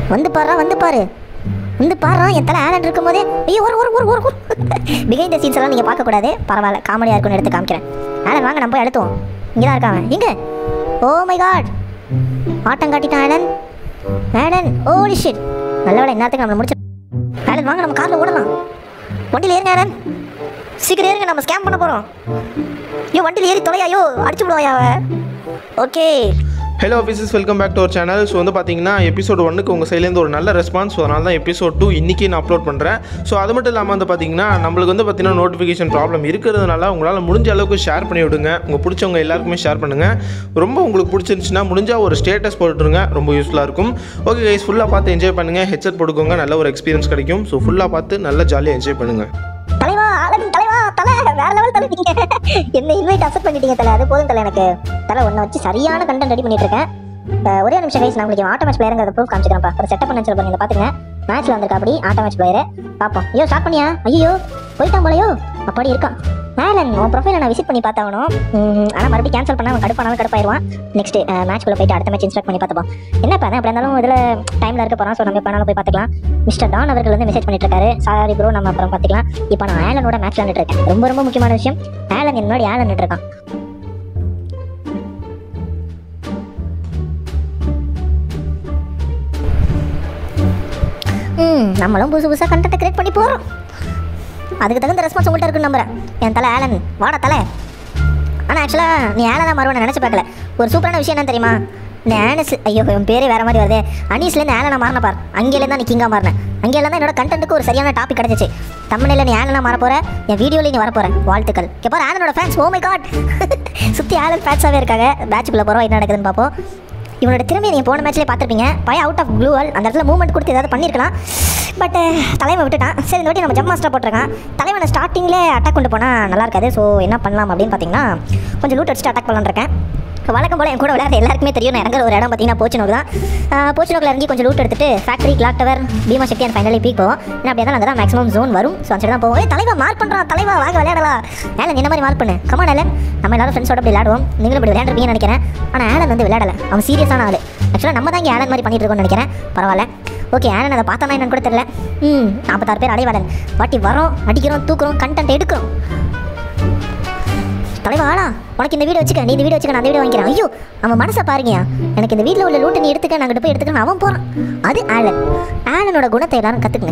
வந்து பாரு வந்து பாரு வந்து பாரு என் தலை ஆலன் இருக்கும் போதே ஐயோ ஒரு ஒரு ஒரு ஒரு ஒரு பிஹைண்ட் த சீன்ஸ் எல்லாம் நீங்கள் பார்க்கக்கூடாது பரவாயில்ல காமெடியாக இருக்கும்னு எடுத்து காமிக்கிறேன் ஆலன் வாங்க நம்ம போய் அழுத்துவோம் இங்கே தான் இருக்காங்க எங்கே ஓ மை காட் ஆட்டம் காட்டிட்டான் ஆலன் ஆலன் ஓலி ஷிட் நல்ல வேலை என்னத்துக்கு நம்மளை முடிச்சு ஆலன் வாங்க நம்ம காரில் ஓடலாம் வண்டியில் ஏறுங்க ஆலன் சீக்கிரம் ஏறுங்க நம்ம ஸ்கேம் பண்ண போகிறோம் ஐயோ வண்டியில் ஏறி தொலையா ஐயோ அடிச்சு விடுவாயா okay hello officers welcome back to our channel so வந்து பார்த்தீங்கன்னா எபிசோட் ஒன்னுக்கு உங்கள் சைட்லேருந்து ஒரு நல்ல ரெஸ்பான்ஸ் ஸோ அதனால தான் எபிசோட் டூ இன்றைக்கி நான் அப்லோட் பண்ணுறேன் ஸோ அது மட்டும் இல்லாமல் வந்து பார்த்தீங்கன்னா நம்மளுக்கு வந்து பார்த்தீங்கன்னா நோட்டிஃபிகேஷன் ப்ராப்ளம் இருக்கிறதுனால உங்களால் முடிஞ்ச அளவுக்கு ஷேர் பண்ணி விடுங்க உங்கள் பிடிச்சவங்க எல்லாருக்குமே ஷேர் பண்ணுங்கள் ரொம்ப உங்களுக்கு பிடிச்சிருந்துச்சுன்னா முடிஞ்சால் ஒரு ஸ்டேட்டஸ் போட்டுருங்க ரொம்ப யூஸ்ஃபுல்லாக இருக்கும் ஓகே கைஸ் ஃபுல்லாக பார்த்து என்ஜாய் பண்ணுங்கள் ஹெட்செட் போட்டுக்கோங்க நல்ல ஒரு எக்ஸ்பீரியன்ஸ் கிடைக்கும் ஸோ ஃபுல்லாக பார்த்து நல்லா ஜாலியாக என்ஜாய் பண்ணுங்கள் தலைவா ஆலன் தலைவா தலை வேற லெவல் தலை நீங்க என்ன இன்வைட் அக்செப்ட் பண்ணிட்டீங்க தலை அது போதும் தலை எனக்கு தலை ஒன்றை வச்சு சரியான கண்டென்ட் ரெடி பண்ணிட்டு இருக்கேன் அஹ் ஒரே நிமிஷம் கைஸ் நான் உங்களுக்கு ஆட்டோ மேட்ச் பிளேயருங்க ப்ரூஃப் காமிச்சிக்கிறேன்ப்பா ஒரு செட்டப் பண்ணி சொல்லி இதை பாத்துங்க மேட்ச்ல வந்திருக்கா அப்படி ஆட்டோ மேட்ச் பிளேயர் பார்ப்போம் ஐயோ ஸ்டார்ட் பண்ணியா ஐயோ போயிட்டான் போலயோ அப்படி இருக்கான் ஆலன் உன் ப்ரொஃபைலை நான் விசிட் பண்ணி பார்த்தாகணும் ஆனால் மறுபடியும் கேன்சல் பண்ணா அவன் கடுப்பானாலும் கடுப்பாயிருவான் நெக்ஸ்ட் மேட்ச்குள்ள போயிட்டு அடுத்த மேட்ச் இன்ஸ்ட்ரக்ட் பண்ணி பார்த்துப்போம் என்னப்பா அதான் எப்படி இருந்தாலும் இதில் டைமில் இருக்க போகிறோம் ஸோ நம்ம எப்போ போய் பார்த்துக்கலாம் மிஸ்டர் டான் அவர்கள் வந்து மெசேஜ் பண்ணிட்டு இருக்காரு சாரி ப்ரோ நம்ம அப்புறம் பார்த்துக்கலாம் இப்போ நான் ஆலனோட மேட்ச் விளையாண்டுட்டு இருக்கேன் ரொம்ப ரொம்ப முக்கியமான விஷயம் ஆலன் என் முன்னாடி ஆலன் இருக்கான் ம் நம்மளும் புதுசு புதுசாக கண்டென்ட் கிரியேட் பண்ணி போகிறோம் அதுக்கு தகுந்த ரெஸ்பான்ஸ் உங்கள்கிட்ட இருக்குன்னு நம்புறேன் என் தலை ஆலன் வாடா தலை ஆனால் ஆக்சுவலாக நீ ஆலனா மாறுவேன் நினச்சி பார்க்கல ஒரு சூப்பரான விஷயம் என்ன தெரியுமா நீ ஆனஸ் ஐயோ என் பேரே வேற மாதிரி வருது அனீஸ்லேருந்து ஆலனா மாறின பார் அங்கேயிலேருந்து தான் நீ கிங்காக மாறினேன் அங்கேயில தான் என்னோட கண்டென்ட்டுக்கு ஒரு சரியான டாபிக் கிடச்சிச்சு தமிழில் நீ ஆலனா மாற போற என் வீடியோவில் நீ வர போற வாழ்த்துக்கள் கேப்பா ஆலனோட ஃபேன்ஸ் ஓ மை காட் சுற்றி ஆலன் ஃபேன்ஸாகவே இருக்காங்க பேட்சுக்குள்ளே போகிறோம் என்ன நடக்குதுன்னு பார்ப்போம் இவனோட திறமையை நீங்கள் போன மேட்ச்லேயே பார்த்துருப்பீங்க பையன் அவுட் ஆஃப் க்ளூவல் அந்த இடத்துல மூவ்மெண்ட் கொடுத்து ஏதாவது பண்ணியிருக்கலாம் பட் தலைவன் விட்டுட்டான் சரி இந்த வாட்டி நம்ம ஜம் மாஸ்டர் போட்டிருக்கான் தலைவனை ஸ்டார்டிங்லே அட்டாக் கொண்டு போனால் நல்லா இருக்காது ஸோ என்ன பண்ணலாம் அப்படின்னு பார்த்தீங்கன்னா கொஞ்சம் லூட் அடிச்சுட்டு அட்டாக் பண்ணலான்னு இருக்கேன் வழக்கம் போல் என் கூட விளையாட எல்லாருக்குமே தெரியும் நான் இறங்குற ஒரு இடம் பார்த்தீங்கன்னா போச்சுனோக்கு தான் போச்சுனோக்கில் இறங்கி கொஞ்சம் லூட் எடுத்துட்டு factory clock tower Bima Sakti and finally peak போவோம் ஏன்னா அப்படியே தான் அங்கே தான் மேக்ஸிமம் ஜோன் வரும் ஸோ அந்த side தான் போவோம் ஏய், தலைவா மார்க் பண்ணுறான் தலைவா வாங்க விளையாடலாம் ஏலன் என்ன மாதிரி மார்க் பண்ணு கமான் ஏலன் நம்ம எல்லாரும் ஃப்ரெண்ட்ஸோட அப்படி விளையாடுவோம் நீங்களும் இப்படி விளையாடுறீங்கன்னு நினைக்கிறேன் ஆனால் ஆலன் வந்து விளையாடல அவன் சீரியஸான ஆள் ஆக்சுவலாக நம்ம தான் இங்கே ஆலன் மாதிரி பண்ணிட்டு இருக்கோம்னு நினைக்கிறேன் பரவாயில்ல ஓகே ஆலன் அதை பார்த்தானா என்னன்னு கூட தெரியல ம் நாற்பத்தாறு பேர் அடைவாளன் வாட்டி வரோம் அடிக்கிறோம் தூக்குறோம் கண்டென்ட் எடுக்கிறோம் தலைவா ஆளா உனக்கு இந்த வீடியோ வச்சுக்க நீ இந்த வீடியோ வச்சுக்க நான் அந்த வீடியோ வாங்கிக்கிறேன் ஐயோ அவன் மனசை பாருங்கயா எனக்கு இந்த வீட்டில் உள்ள லூட்டை நீ எடுத்துக்க நான் போய் எடுத்துக்க அவன் போகிறான் அது ஆலன் ஆலனோட குணத்தை எல்லாரும் கற்றுக்குங்க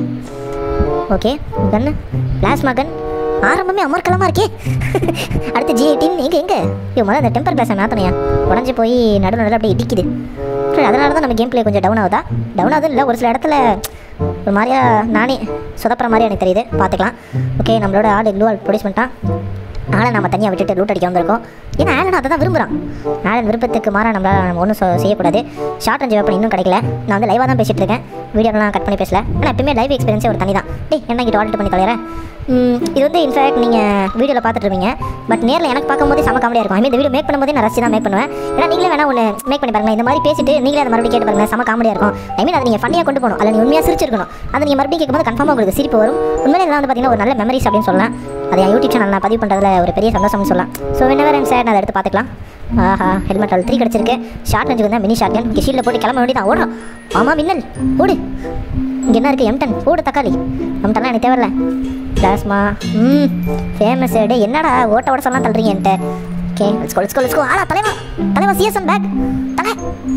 ஓகே கண்ணு பிளாஸ்மா கன் ஆரம்பமே அமர்க்கலமாக இருக்கே அடுத்து ஜி எயிட்டீன் எங்கே எங்கே ஐயோ முதல்ல அந்த டெம்பர் கிளாஸை மாற்றணையா உடஞ்சி போய் நடு நடுவில் அப்படியே இடிக்குது சரி அதனால தான் நம்ம கேம் பிளே கொஞ்சம் டவுன் ஆகுதா டவுன் ஆகுது இல்லை ஒரு சில இடத்துல ஒரு மாதிரியா நானே சொதப்புற மாதிரி எனக்கு தெரியுது பார்த்துக்கலாம் ஓகே நம்மளோட ஆள் க்ளூ ப்ரொடியூஸ் பண்ணிட்டான் ஆளை நம்ம தனியாக விட்டுட்டு லூட் அடிக்க வந்திருக்கோம் ஏன்னா ஆலன் அதை தான் விரும்புகிறான் ஆலன் விருப்பத்துக்கு மாற நம்மளால் நம்ம ஒன்றும் செய்யக்கூடாது ஷார்ட் ரேஞ்ச் வெப்பன் இன்னும் கிடைக்கல நான் வந்து லைவாக தான் பேசிகிட்டு இருக்கேன் வீடியோலாம் கட் பண்ணி பேசல ஆனால் எப்பயுமே லைவ் எக்ஸ்பீரியன்ஸே ஒரு தனி தான் டேய் என்ன கிட்ட ஆல்ரெடி பண்ணி தொலைகிறேன் இது வந்து இன்ஃபேக்ட் நீங்கள் வீடியோவில் பார்த்துட்டு இருப்பீங்க பட் நேரில் எனக்கு பார்க்கும்போது செம காமெடியாக இருக்கும் I mean, இந்த வீடியோ மேக் பண்ணும்போது நான் ரசி தான் மேக் பண்ணுவேன் ஏன்னா நீங்களே வேணா ஒன்று மேக் பண்ணி பாருங்க இந்த மாதிரி பேசிட்டு நீங்களே அதை மறுபடியும் கேட்டு பாருங்க செம காமெடியாக இருக்கும் ஐ மீன் அதை நீங்கள் ஃபன்னியாக கொண்டு போகணும் அதில் நீ உண்மையாக சிரிச்சிருக்கணும் அதை நீங்கள் மறுபடியும் கேட்கும்போது கன்ஃபார்மாக உங்களுக்கு சிரிப்பு வரும் உண்மையிலே இதெல்லாம் வந்து பார்த்தீங்கன்னா ஒரு நல்ல மெமரிஸ் அப்படின்னு சொல்லலாம் அதை என் யூடியூப் சேனல் நான் பதிவு பண்ணுறதுல ஒரு பெரிய சந்தோஷம்னு சொல்லலாம் ஸோ வெனவர் அண்ட் சார் நான் அதை எடுத்து பார்த்துக்கலாம் ஆஹா ஹெல்மெட் அல் த்ரீ கிடச்சிருக்கு ஷார்ட் ரேஞ்சுக்கு தான் மினி ஷார்ட் கன் ஷீல்டில் போட்டு கிளம்ப வேண்டி தான் ஓடுறோம் ஆமாம் மின்னல் ஓடு இங்கே என்ன இருக்குது எம்டன் ஓடு தக்காளி எம்டன்லாம் எனக்கு தேவையில்ல பிளாஸ்மா ம் ஃபேமஸ் டே என்னடா ஓட்ட ஓட சொல்லலாம் தள்ளுறீங்க என்கிட்ட okay let's go let's go let's go ஆளா தலைவா தலைவா சிஎஸ்எம் பேக் தலை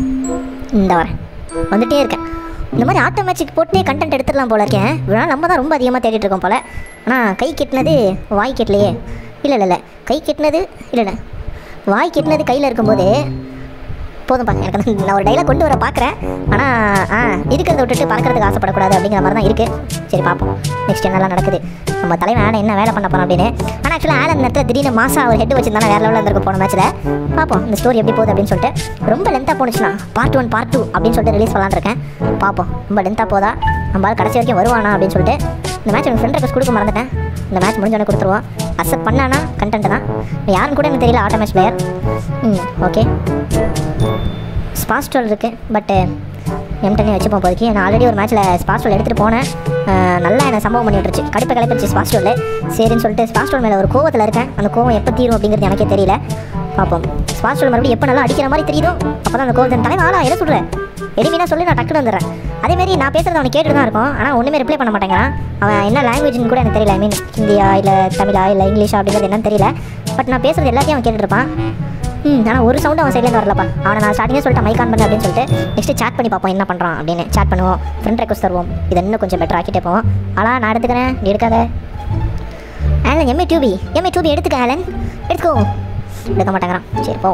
இந்த வரேன் வந்துட்டே இருக்கேன் இந்த மாதிரி ஆட்டோ மேட்சுக்கு போட்டு கண்டென்ட் எடுத்துடலாம் போல இருக்கேன் இவ்வளோ நம்ம தான் ரொம்ப அதிகமாக தேடிட்டு இருக்கோம் போல ஆனால் கை கெட்டினது வாய் கெட்டலையே இல்லை இல்லை இல்லை கை கெட்டினது இல்லை இல்லை வாய் கெட்டினது கையில் இருக்கும்போது போதும்ப்பா எனக்கு அந்த- நான் ஒரு டைலாக் கொண்டு வர பார்க்குறேன் ஆனால் ஆ இருக்கிறத விட்டுட்டு பறக்கிறதுக்கு ஆசைப்படக்கூடாது அப்படிங்கிற மாதிரி தான் இருக்குது சரி பார்ப்போம் நெக்ஸ்ட் என்னெல்லாம் நடக்குது நம்ம தலைவன் ஆலன் என்ன வேலை பண்ண போகிறோம் அப்படின்னு ஆனால் ஆக்சுவலாக ஆலன் நேரத்தில் திடீர்னு மாசா ஒரு ஹெட் வச்சிருந்தாலும் வேறு லெவலில் இருந்திருக்கும் போன மேட்ச்சில் பார்ப்போம் இந்த ஸ்டோரி எப்படி போகுது அப்படின்னு சொல்லிட்டு ரொம்ப லென்த்தாக போணுச்சுன்னா பார்ட் ஒன் பார்ட் டூ அப்படின்னு சொல்லிட்டு ரிலீஸ் பண்ணலான்னு இருக்கேன் பார்ப்போம் ரொம்ப லென்த்தாக போதா நம்மளால் கடைசி வரைக்கும் வருவானா அப்படின்னு சொல்லிட்டு இந்த மேட்ச் எனக்கு ஃப்ரெண்ட் ரெக்வஸ்ட் கொடுக்க மறந்துட்டேன் இந்த மேட்ச் முடிஞ்சோடனே கொடுத்துருவோம் அக்செப்ட் பண்ணானா கண்டென்ட் தான் யாருன்னு கூட எனக்கு தெரியல auto match player hmm okay ஸ்பாஸ்டல் இருக்குது பட்டு எம்டனே வச்சுப்போம் போதைக்கு நான் ஆல்ரெடி ஒரு மேட்ச்சில் ஸ்பாஸ்டல் எடுத்துகிட்டு போனேன் அஹ் நல்லா என்னை சம்பவம் பண்ணி விட்டுருச்சு கடுப்பை கிளப்பிடுச்சு ஸ்பாஸ்டோல் சரின்னு சொல்லிட்டு ஸ்பாஸ்டோல் மேலே ஒரு கோவத்தில் இருக்கேன் அந்த கோவம் எப்போ தீரும் அப்படிங்கிறது எனக்கே தெரியல பார்ப்போம் ஸ்பாஸ்டோல் மறுபடியும் எப்போ நல்லா அடிக்கிற மாதிரி தெரியுதோ அப்போ தான் அந்த கோவத்தின் தலைவன் ஆளா எதை சொல்கிறேன் எளிமையாக சொல்லி நான் டக்குன்னு வந்துடுறேன் அதேமாரி நான் பேசுறது அவனுக்கு கேட்டுட்டு தான் இருக்கும் ஆனால் ஒன்றுமே ரிப்ளை பண்ண மாட்டேங்கிறான் அவன் என்ன லாங்குவேஜ்னு கூட எனக்கு தெரியல ஐ மீன் ஹிந்தியா இல்லை தமிழா இல்லை இங்கிலீஷா அப்படிங்கிறது என்னன்னு தெரியல பட் நான் பேசுறது எல்லாத்தையும் அவன் கேட்டுட்டு இருப்பான் ம் ஆனால் ஒரு சவுண்ட் அவன் சைட்லேருந்து வரலப்பா அவனை நான் ஸ்டார்டிங்கே சொல்லிட்டு மைக் ஆன் பண்ணு அப்படின்னு சொல்லிட்டு நெக்ஸ்ட் chat பண்ணி பார்ப்போம் என்ன பண்ணுறான் அப்படின்னு chat பண்ணுவோம் ஃப்ரெண்ட் ரெக்வஸ்ட் தருவோம் இதை இன்னும் கொஞ்சம் பெட்டர் ஆக்கிட்டே போவோம் ஆளா நான் எடுத்துக்கிறேன் நீ எடுக்காத ஆலன் எம்ஏ டியூபி எம்ஏ டியூபி எடுத்துக்க ஆலன் எடுத்துக்கோ எடுக்க மாட்டேங்கிறான் சரி போ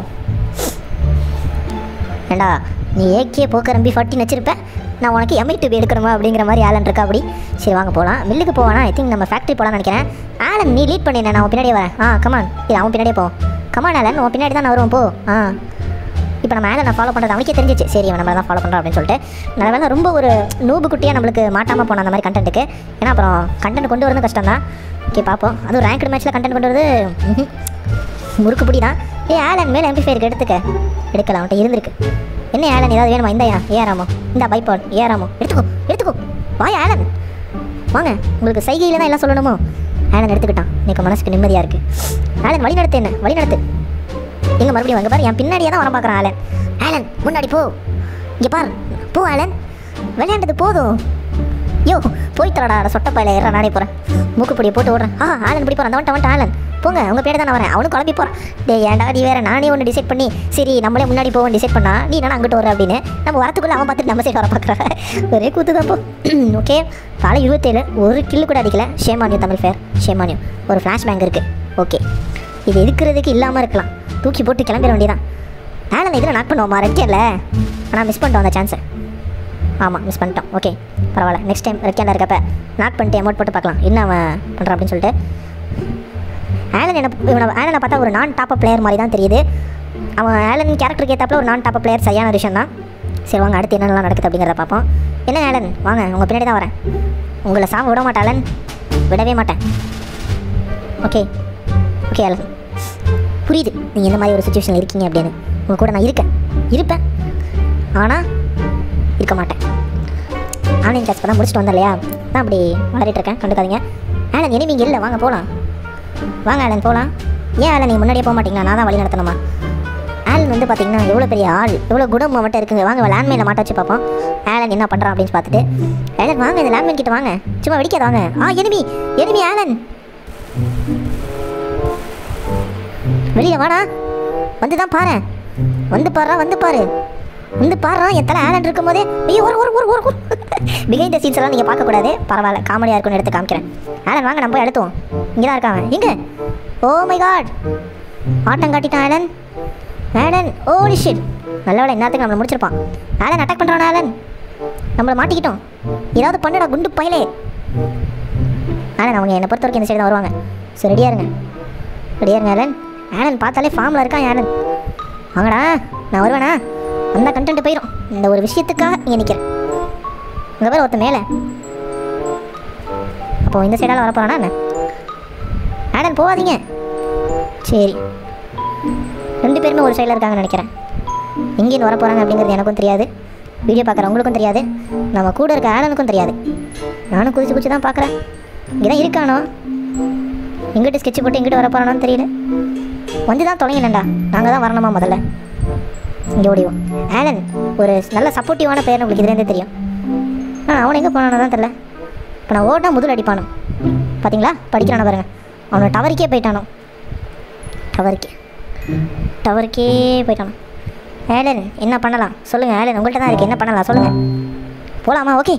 ஏண்டா நீ ஏகே போக்கரம்பி ஃபார்ட்டின் வச்சிருப்ப நான் உனக்கு எம்ஐ டியூப் எடுக்கணுமா அப்படிங்கிற மாதிரி ஆலன் இருக்கா அப்படி சரி வாங்க போகலாம் மில்லுக்கு போவானா ஐ திங்க் நம்ம ஃபேக்ட்ரி போகலான்னு நினைக்கிறேன் ஆலன் நீ லீட் பண்ணிடுறேன் நான் உன் பின்னாடியே வரேன் ஆ கமான் இது அவன் பின்னாடியே போ கமான் ஆலன் உன் பின்னாடி தான் நான் வருவேன் போ ஆ இப்போ நம்ம ஆலன் நான் ஃபாலோ பண்ணுறது அவனுக்கே தெரிஞ்சிச்சு சரி அவன் நம்ம தான் ஃபாலோ பண்ணுறோம் அப்படின்னு சொல்லிட்டு நான் வேலை ரொம்ப ஒரு நூபு குட்டியாக நம்மளுக்கு மாட்டாமல் போனோம் அந்த மாதிரி கண்டென்ட்டுக்கு ஏன்னா அப்புறம் கண்டென்ட் கொண்டு வரது கஷ்டம் தான் ஓகே பார்ப்போம் அதுவும் ரேங்க்டு மேட்ச்சில் கண்டென்ட் கொண்டு வரது ம்ஹும். முறுக்கு பிடி தான் ஏ ஆலன் மேலே எம்பி ஃபேருக்கு எடுத்துக்க எடுக்கலாம் அவன்கிட்ட இருந்திருக்கு என்ன ஆலன் ஏதாவது வேணுமா இந்தாயா ஏறாமோ இந்த பைப்பான் ஏறாமோ எடுத்துக்கோ எடுத்துக்கோ வாயா ஆலன் வாங்க உங்களுக்கு சைகையில் தான் எல்லாம் சொல்லணுமோ ஆலன் எடுத்துக்கிட்டான் எனக்கு மனசுக்கு நிம்மதியாக இருக்குது ஆலன் வழி நடத்து என்ன வழி நடத்து எங்க மறுபடியும் வாங்க பாரு என் பின்னாடியே தான் வர பார்க்குறான் ஆலன் ஆலன் முன்னாடி போ இங்கே பார் போ ஆலன் விளையாண்டது போதும் யோ போய் தரடா சொட்டப்பாயில ஏற நானே போகிறேன் மூக்குப்பொடியை போட்டு ஓடுறேன் ஆ ஆலன் பிடி போகிறேன் அந்த வந்துட்டு வந்துட்டு ஆலன் போங்க உங்கள் பேர் தான் நான் வரேன் அவனும் கிளம்பி போகிறான் டேய் ஏன்டா நீ வேற நானே ஒன்று டிசைட் பண்ணி சரி நம்மளே முன்னாடி போவோம் டிசைட் பண்ணா நீ என்ன அங்கிட்டு வர அப்படின்னு நம்ம வரத்துக்குள்ள அவன் பார்த்துட்டு நம்ம சைடு வர பார்க்குறான் ஒரே கூத்து தான் போ ஓகே காலை இருபத்தேழு ஒரு கில்லு கூட அடிக்கல ஷேமானியம் தமிழ் ஃபேர் ஷேமானியம் ஒரு ஃப்ளாஷ் பேங்க் இருக்குது ஓகே இது இருக்கிறதுக்கு இல்லாமல் இருக்கலாம் தூக்கி போட்டு கிளம்பிட வேண்டியதான் ஆலன் இதில் நாக் பண்ணுவோமா ரெக்கேல ஆனால் மிஸ் பண்ணிட்டோம் அந்த சான்ஸை ஆமாம் மிஸ் பண்ணிட்டோம் ஓகே பரவாயில்ல நெக்ஸ்ட் டைம் ரெக்கேண்டில் இருக்கப்ப நாக் பண்ணிட்டு அமௌண்ட் போட்டு பார்க்கலாம் என்ன அவன் பண்ணுறான் அப்படின்னு சொல்லிட்டு ஆலன் என்ன இவனை ஆலனை பார்த்தா ஒரு நான் டாப் பிளேயர் மாதிரி தான் தெரியுது அவன் ஆலன் கேரக்டருக்கு ஏற்றாப்புல ஒரு நான் டாப் பிளேயர் சரியான விஷயம் தான் சரி வாங்க அடுத்து என்னென்னலாம் நடக்குது அப்படிங்கிறத பார்ப்போம் என்ன ஆலன் வாங்க உங்கள் பின்னாடி தான் வரேன் உங்களை சாம விட மாட்டேன் ஆலன் விடவே மாட்டேன் ஓகே ஓகே ஆலன் புரியுது நீங்கள் இந்த மாதிரி ஒரு சுச்சுவேஷனில் இருக்கீங்க அப்படின்னு உங்கள் கூட நான் இருக்கேன் இருப்பேன் ஆனால் இருக்க மாட்டேன் ஆன்லைன் கிளாஸ் இப்போ தான் முடிச்சுட்டு வந்தேன் இல்லையா நான் அப்படி வளரிட்டு இருக்கேன் கண்டுக்காதீங்க ஆலன் இனிமே இங்கே இல்லை வாங்க போகலாம் வாங்க ஆலன் போகலாம் ஏன் ஆலன் நீங்கள் முன்னாடியே போக மாட்டீங்களா நான் தான் வழி நடத்தணுமா ஆலன் வந்து பார்த்தீங்கன்னா எவ்வளோ பெரிய ஆள் எவ்வளோ குடம் மட்டும் இருக்குங்க வாங்க லேண்ட்மைனில் மாட்ட வச்சு பார்ப்போம் ஆலன் என்ன பண்ணுறான் அப்படின்னு பார்த்துட்டு ஆலன் வாங்க இந்த லேண்ட்மைன் கிட்ட வாங்க சும்மா வெடிக்காத வாங்க ஆ எனிமி எனிமி ஆலன் வெளியில வாடா வந்து தான் பாரு வந்து பாருடா வந்து பாரு வந்து பாருடா என் தலை ஆலன் இருக்கும் போதே ஐயோ ஒரு ஒரு ஒரு ஒரு பிகைண்ட் த சீன்ஸ் எல்லாம் நீங்கள் பார்க்கக்கூடாது பரவாயில்ல காமெடியாக இருக்கும்னு எடுத்து காமிக்கிறேன் ஆலன் வாங்க நம்ம போய் அடுத்துவோம் இங்கே தான் இருக்காங்க எங்க ஓ மை காட் ஆட்டம் காட்டிட்டான் ஆலன் ஆலன் ஓ ஷிட் நல்ல வேலை என்னத்துக்கு நம்மளை முடிச்சிருப்பான் ஆலன் அட்டாக் பண்ணுறான் ஆலன் நம்மளை மாட்டிக்கிட்டோம் ஏதாவது பண்ணுடா குண்டு பயலே ஆலன் அவங்க என்னை பொறுத்த வரைக்கும் இந்த சைடு தான் வருவாங்க ஸோ ரெடியாக இருங்க ரெடியாக இருங்க ஆலன் ஆலன் பார்த்தாலே ஃபார்மில் இருக்கான் ஆலன் வாங்கடா நான் வருவேனா அந்த கண்டென்ட் போயிடும் இந்த ஒரு விஷயத்துக்காக இங்கே நிற்கிறேன் இங்கே பேர் ஒருத்த மேலே அப்போ இந்த சைடால் வர போகிறானா என்ன ஆலன் போகாதீங்க சரி ரெண்டு பேருமே ஒரு சைடில் இருக்காங்கன்னு நினைக்கிறேன் எங்கேருந்து வர போகிறாங்க அப்படிங்கிறது எனக்கும் தெரியாது வீடியோ பார்க்குறவங்களுக்கும் தெரியாது நம்ம கூட இருக்க ஆலனுக்கும் தெரியாது நானும் குதிச்சு குதிச்சு தான் பார்க்குறேன் இங்கே தான் இருக்கானோ எங்கிட்ட ஸ்கெட்ச் போட்டு எங்கிட்ட வர போகிறானோன்னு தெரியல வந்து தான் தொலைங்கண்ணா நாங்கள் தான் வரணுமா முதல்ல இங்கே ஓடிவோம் ஆலன் ஒரு நல்ல சப்போர்ட்டிவான பேர் உங்களுக்கு இதுலேருந்தே தெரியும் ஆ அவன் எங்கே போனானோ தான் தெரில இப்போ நான் ஓடினா முதல் அடிப்பானோ பார்த்தீங்களா படிக்கிறான பாருங்க அவனை டவருக்கே போயிட்டானோ டவருக்கே டவருக்கே போயிட்டானோ ஆலன் என்ன பண்ணலாம் சொல்லுங்கள் ஆலன் உங்கள்கிட்ட தான் இருக்குது என்ன பண்ணலாம் சொல்லுங்கள் போகலாமா ஓகே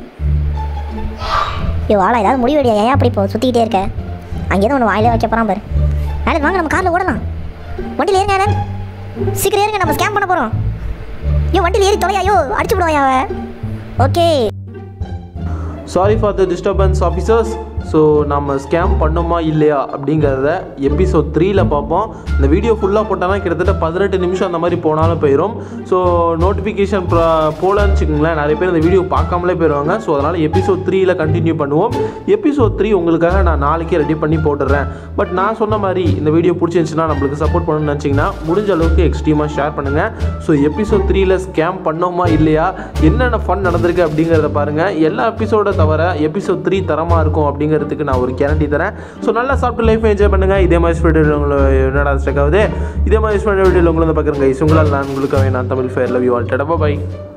ஐயோ ஆளா ஏதாவது முடிவு ஏன் அப்படி இப்போ சுற்றிக்கிட்டே இருக்க அங்கேயே ஒன்று வாயிலே வைக்க போகிறான் பாரு ஆலன் வாங்க நம்ம காரில் ஓடலாம் வண்டியில் ஏறுங்க ஆலன் சீக்கிரம் ஏறுங்க நம்ம ஸ்கேம் பண்ண போகிறோம் ஐயோ வண்டியில் ஏறி தொலையா ஐயோ அடிச்சு விடுவாயா அவ okay sorry for the disturbance officers so நம்ம ஸ்கேம் பண்ணோமா இல்லையா அப்படிங்கிறத எபிசோட் த்ரீல பார்ப்போம் இந்த வீடியோ ஃபுல்லாக போட்டோன்னா கிட்டத்தட்ட பதினெட்டு நிமிஷம் அந்த மாதிரி போனாலும் போயிடும் ஸோ நோட்டிஃபிகேஷன் போலன்னு வச்சுக்கோங்களேன் நிறைய பேர் இந்த வீடியோ பார்க்காமலே போயிடுவாங்க ஸோ அதனால் எபிசோட் த்ரீல கண்டினியூ பண்ணுவோம் எபிசோட் த்ரீ உங்களுக்காக நான் நாளைக்கே ரெடி பண்ணி போட்டுடுறேன் பட் நான் சொன்ன மாதிரி இந்த வீடியோ பிடிச்சிருந்துச்சுன்னா நம்மளுக்கு சப்போர்ட் பண்ணணும்னு நினச்சிங்கன்னா முடிஞ்ச அளவுக்கு எக்ஸ்ட்ரீமாக ஷேர் பண்ணுங்கள் ஸோ எபிசோட் த்ரீல ஸ்கேம் பண்ணோமா இல்லையா என்னென்ன ஃபன் நடந்திருக்கு அப்படிங்கிறத பாருங்கள் எல்லா எபிசோட தவிர எபிசோட் த்ரீ தரமாக இருக்கும் அப்படிங்கிறதுக்கு நான் ஒரு கேரண்டி தரேன் ஸோ நல்லா சாப்பிட்டு லைஃப் என்ஜாய் பண்ணுங்கள் இதே மாதிரி வீடியோ உங்களை என்னடா ஸ்டெக் ஆகுது இதே மாதிரி வீடியோவில் உங்களை வந்து பார்க்குறேன் கைஸ் உங்களால் நான் உங்களுக்காக நான் Tamil fair love you all tata by